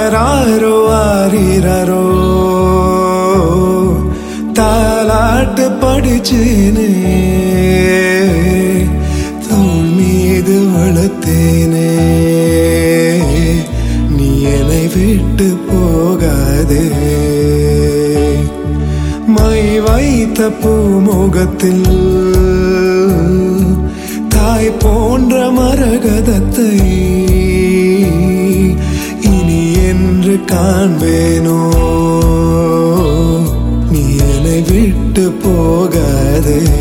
ஆராரோ ஆரிரரோ தாலாட்டு படிச்சேனே தோள் மீது வளர்த்தேனே நீ என்னை விட்டு போகாதே மை வைத்த பூமுகத்தில் தாய் போன்ற மரகதத்தை இனி என்று காண்பேனோ நீ என்னை விட்டு போகாதே